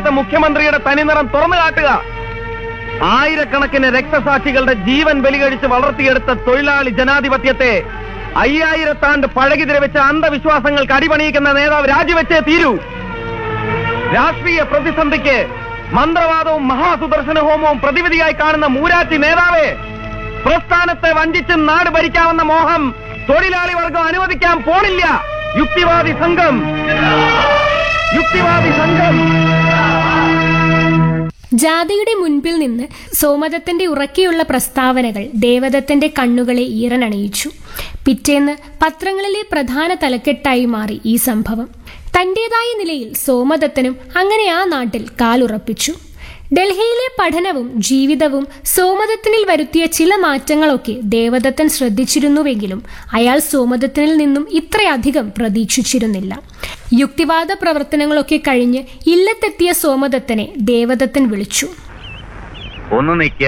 സംസ്ഥാനത്തെ മുഖ്യമന്ത്രിയുടെ തനിനിറം തുറന്നു കാട്ടുക ആയിരക്കണക്കിന് രക്തസാക്ഷികളുടെ ജീവൻ ബലികഴിച്ച് വളർത്തിയെടുത്ത തൊഴിലാളി ജനാധിപത്യത്തെ അയ്യായിരത്താണ്ട് പഴകി ദ്രവിച്ച അന്ധവിശ്വാസങ്ങൾക്ക് അടിപണിയിക്കുന്ന നേതാവ് രാജിവെച്ചേ തീരൂ രാഷ്ട്രീയ പ്രതിസന്ധിക്ക് മന്ത്രവാദവും മഹാസുദർശന ഹോമവും പ്രതിവിധിയായി കാണുന്ന മൂരാറ്റി നേതാവേ പ്രസ്ഥാനത്തെ വഞ്ചിച്ച് നാട് ഭരിക്കാവുന്ന മോഹം തൊഴിലാളി വർഗം അനുവദിക്കാൻ പോണില്ല യുക്തിവാദി സംഘം യുക്തിവാദി സംഘം ജാഥയുടെ മുൻപിൽ നിന്ന് സോമദത്തന്റെ ഉറക്കെയുള്ള പ്രസ്താവനകൾ ദേവദത്തന്റെ കണ്ണുകളെ ഈറനണിയിച്ചു പിറ്റേന്ന് പത്രങ്ങളിലെ പ്രധാന തലക്കെട്ടായി മാറി ഈ സംഭവം തന്റേതായ നിലയിൽ സോമദത്തനും അങ്ങനെ ആ നാട്ടിൽ കാലുറപ്പിച്ചു ഡൽഹിയിലെ പഠനവും ജീവിതവും സോമദത്തനിൽ വരുത്തിയ ചില മാറ്റങ്ങളൊക്കെ ദേവദത്തൻ ശ്രദ്ധിച്ചിരുന്നുവെങ്കിലും അയാൾ സോമദത്തനിൽ നിന്നും ഇത്രയധികം പ്രതീക്ഷിച്ചിരുന്നില്ല യുക്തിവാദ പ്രവർത്തനങ്ങളൊക്കെ കഴിഞ്ഞ് ഇല്ലത്തെത്തിയ സോമദത്തനെ ദേവദത്തൻ വിളിച്ചു ഒന്ന് നിക്ക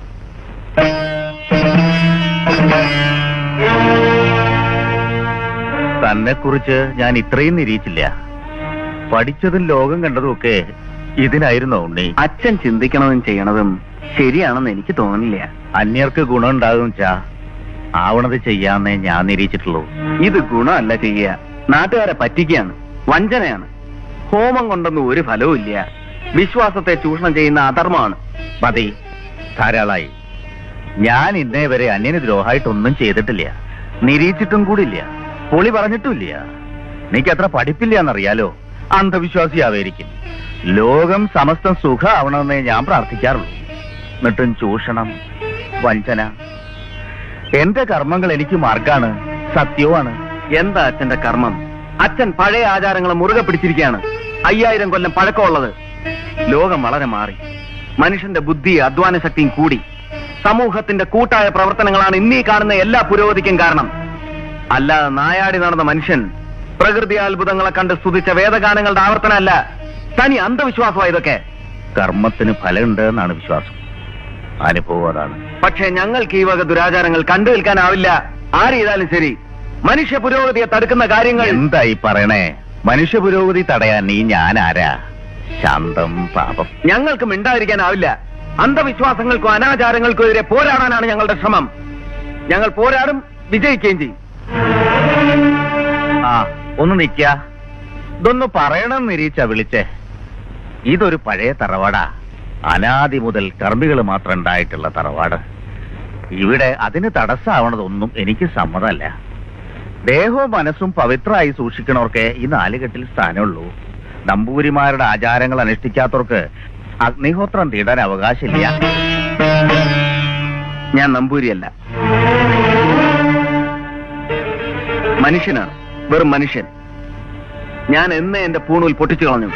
തന്നെ കുറിച്ച് ഞാൻ ഇത്രയും നിരീക്ഷിച്ചില്ല പഠിച്ചതും ലോകം കണ്ടതും ഒക്കെ ഇതിനായിരുന്നോ ഉണ്ണി അച്ഛൻ ചിന്തിക്കണതും ചെയ്യണതും ശരിയാണെന്ന് എനിക്ക് തോന്നുന്നില്ല അന്യർക്ക് ഗുണമുണ്ടാകും ചാ ആവണത് ചെയ്യാന്നേ ഞാൻ നിരീക്ഷിച്ചിട്ടുള്ളൂ ഇത് ഗുണമല്ല ചെയ്യുക നാട്ടുകാരെ പറ്റിക്കുകയാണ് വഞ്ചനയാണ് ഹോമം കൊണ്ടൊന്നും ഒരു ഫലവും ഇല്ല വിശ്വാസത്തെ ചൂഷണം ചെയ്യുന്ന അധർമ്മമാണ് മതി ധാരാളായി ഞാൻ ഇന്നേ വരെ അന്യന് ദ്രോഹമായിട്ടൊന്നും ചെയ്തിട്ടില്ല നിരീക്ഷിച്ചിട്ടും കൂടില്ല പൊളി പറഞ്ഞിട്ടുമില്ല നീക്ക് അത്ര പഠിപ്പില്ല എന്നറിയാലോ അന്ധവിശ്വാസിയാവേരിക്കും ലോകം സമസ്തം സുഖ ആവണമെന്നേ ഞാൻ പ്രാർത്ഥിക്കാറുള്ളൂ എന്നിട്ടും ചൂഷണം വഞ്ചന എന്റെ കർമ്മങ്ങൾ എനിക്ക് മാർഗാണ് സത്യവുമാണ് എന്താ അച്ഛന്റെ കർമ്മം അച്ഛൻ പഴയ ആചാരങ്ങളെ മുറുകെ പിടിച്ചിരിക്കുകയാണ് അയ്യായിരം കൊല്ലം പഴക്കമുള്ളത് ലോകം വളരെ മാറി മനുഷ്യന്റെ ബുദ്ധി അധ്വാന ശക്തിയും കൂടി സമൂഹത്തിന്റെ കൂട്ടായ പ്രവർത്തനങ്ങളാണ് ഇന്നീ കാണുന്ന എല്ലാ പുരോഗതിക്കും കാരണം അല്ലാതെ നായാടി നടന്ന മനുഷ്യൻ പ്രകൃതി അത്ഭുതങ്ങളെ കണ്ട് സ്തുതിച്ച വേദഗാനങ്ങളുടെ ആവർത്തനമല്ല തനി അന്ധവിശ്വാസമാണ് ഇതൊക്കെ കർമ്മത്തിന് ഫലമുണ്ട് എന്നാണ് വിശ്വാസം അനുഭവം അതാണ് പക്ഷേ ഞങ്ങൾക്ക് ഈ വക ദുരാചാരങ്ങൾ കണ്ടു നിൽക്കാനാവില്ല ആര് ചെയ്താലും ശരി മനുഷ്യ പുരോഗതിയെ തടുക്കുന്ന കാര്യങ്ങൾ എന്തായി പറയണേ മനുഷ്യ പുരോഗതി തടയാൻ നീ ഞാൻ ആരാ ശാന്തം പാപം ഞങ്ങൾക്ക് മിണ്ടാതിരിക്കാനാവില്ല അന്ധവിശ്വാസങ്ങൾക്കും അനാചാരങ്ങൾക്കും എതിരെ പോരാടാനാണ് ഞങ്ങളുടെ ശ്രമം ഞങ്ങൾ പോരാടും വിജയിക്കുകയും ചെയ്യും ആ ഒന്ന് നിക്ക ഇതൊന്ന് പറയണം നിരീച്ച വിളിച്ചേ ഇതൊരു പഴയ തറവാടാ അനാദി മുതൽ കർമ്മികൾ മാത്രം ഉണ്ടായിട്ടുള്ള തറവാട് ഇവിടെ അതിന് തടസ്സമാവണതൊന്നും എനിക്ക് സമ്മതമല്ല ദേഹവും മനസ്സും പവിത്രമായി സൂക്ഷിക്കണവർക്ക് ഈ നാലുകെട്ടിൽ സ്ഥാനമുള്ളൂ നമ്പൂരിമാരുടെ ആചാരങ്ങൾ അനുഷ്ഠിക്കാത്തവർക്ക് അഗ്നിഹോത്രം തീടാൻ അവകാശമില്ല ഞാൻ നമ്പൂരിയല്ല മനുഷ്യനാണ് വെറും മനുഷ്യൻ ഞാൻ എന്ന് എന്റെ പൂണൂൽ പൊട്ടിച്ചു കളഞ്ഞു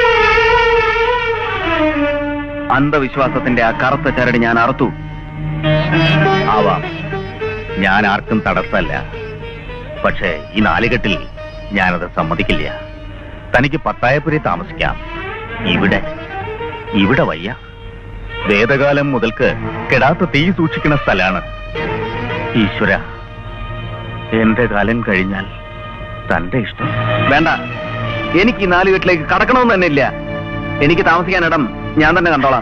അന്ധവിശ്വാസത്തിന്റെ ആ കറുത്ത ചരട് ഞാൻ അറുത്തു ആവാം ഞാൻ ആർക്കും തടസ്സമല്ല പക്ഷേ ഈ നാലുകെട്ടിൽ ഞാനത് സമ്മതിക്കില്ല തനിക്ക് പത്തായപ്പുരി താമസിക്കാം ഇവിടെ ഇവിടെ വയ്യ വേദകാലം മുതൽക്ക് കെടാത്ത തീ സൂക്ഷിക്കുന്ന സ്ഥലാണ് ഈശ്വര എന്റെ കാലം കഴിഞ്ഞാൽ തന്റെ ഇഷ്ടം വേണ്ട എനിക്ക് ഈ നാല് വീട്ടിലേക്ക് കടക്കണമെന്ന് തന്നെ ഇല്ല എനിക്ക് താമസിക്കാൻ ഇടം ഞാൻ തന്നെ കണ്ടോളാം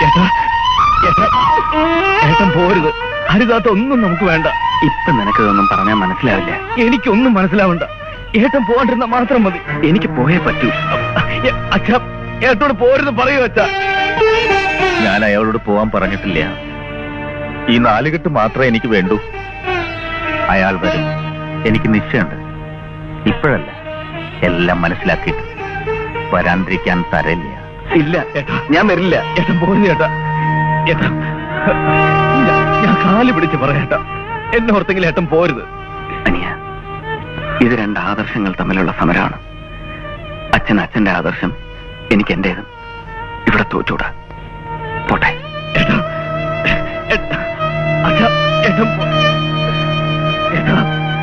ഏട്ടൻ പോരുത് അരുതാത്ത ഒന്നും നമുക്ക് വേണ്ട ഇപ്പൊ നിനക്ക് ഇതൊന്നും പറഞ്ഞാൽ മനസ്സിലാവില്ല എനിക്കൊന്നും മനസ്സിലാവണ്ട ഏട്ടൻ പോകാണ്ടിരുന്ന മാത്രം മതി എനിക്ക് പോയേ പറ്റൂ അച്ഛ ഏട്ടോട് പോരുന്ന് പറയൂ അച്ഛ ഞാൻ അയാളോട് പോവാൻ പറഞ്ഞിട്ടില്ല ഈ നാലുകെട്ട് മാത്രമേ എനിക്ക് വേണ്ടൂ അയാൾ വരും എനിക്ക് നിശ്ചയമുണ്ട് ഇപ്പോഴല്ല എല്ലാം മനസ്സിലാക്കിയിട്ട് വരാണ്ടിരിക്കാൻ തരയില്ല ഇല്ല ഞാൻ വരില്ല ഏട്ടൻ പോരുന്നു ചേട്ടാ ഏട്ടാ ഞാൻ- ഞാൻ കാല് പിടിച്ച് പറയട്ടാ എന്നെ ഓർത്തെങ്കിലും ഏട്ടൻ പോരുത് അനിയ ഇത് രണ്ട് ആദർശങ്ങൾ തമ്മിലുള്ള സമരമാണ് അച്ഛൻ അച്ഛന്റെ ആദർശം എനിക്ക് എന്റേതും ഇവിടെ തോറ്റൂടാ പോട്ടെ ഏട്ടാ ഏട്ടാ അച്ഛാ ഏട്ടൻ പോ- ഏട്ടാ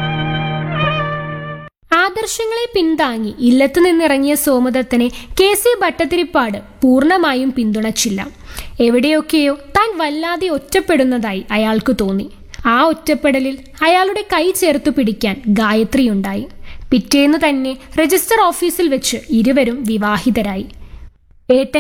ആദർശങ്ങളെ പിന്താങ്ങി ഇല്ലത്തു നിന്നിറങ്ങിയ സോമദത്തനെ കെ സി ഭട്ടതിരിപ്പാട് പൂർണ്ണമായും പിന്തുണച്ചില്ല എവിടെയൊക്കെയോ താൻ വല്ലാതെ ഒറ്റപ്പെടുന്നതായി അയാൾക്ക് തോന്നി ആ ഒറ്റപ്പെടലിൽ അയാളുടെ കൈ ചേർത്തു പിടിക്കാൻ ഗായത്രിയുണ്ടായി പിറ്റേന്ന് തന്നെ രജിസ്റ്റർ ഓഫീസിൽ വെച്ച് ഇരുവരും വിവാഹിതരായി ഏട്ടൻ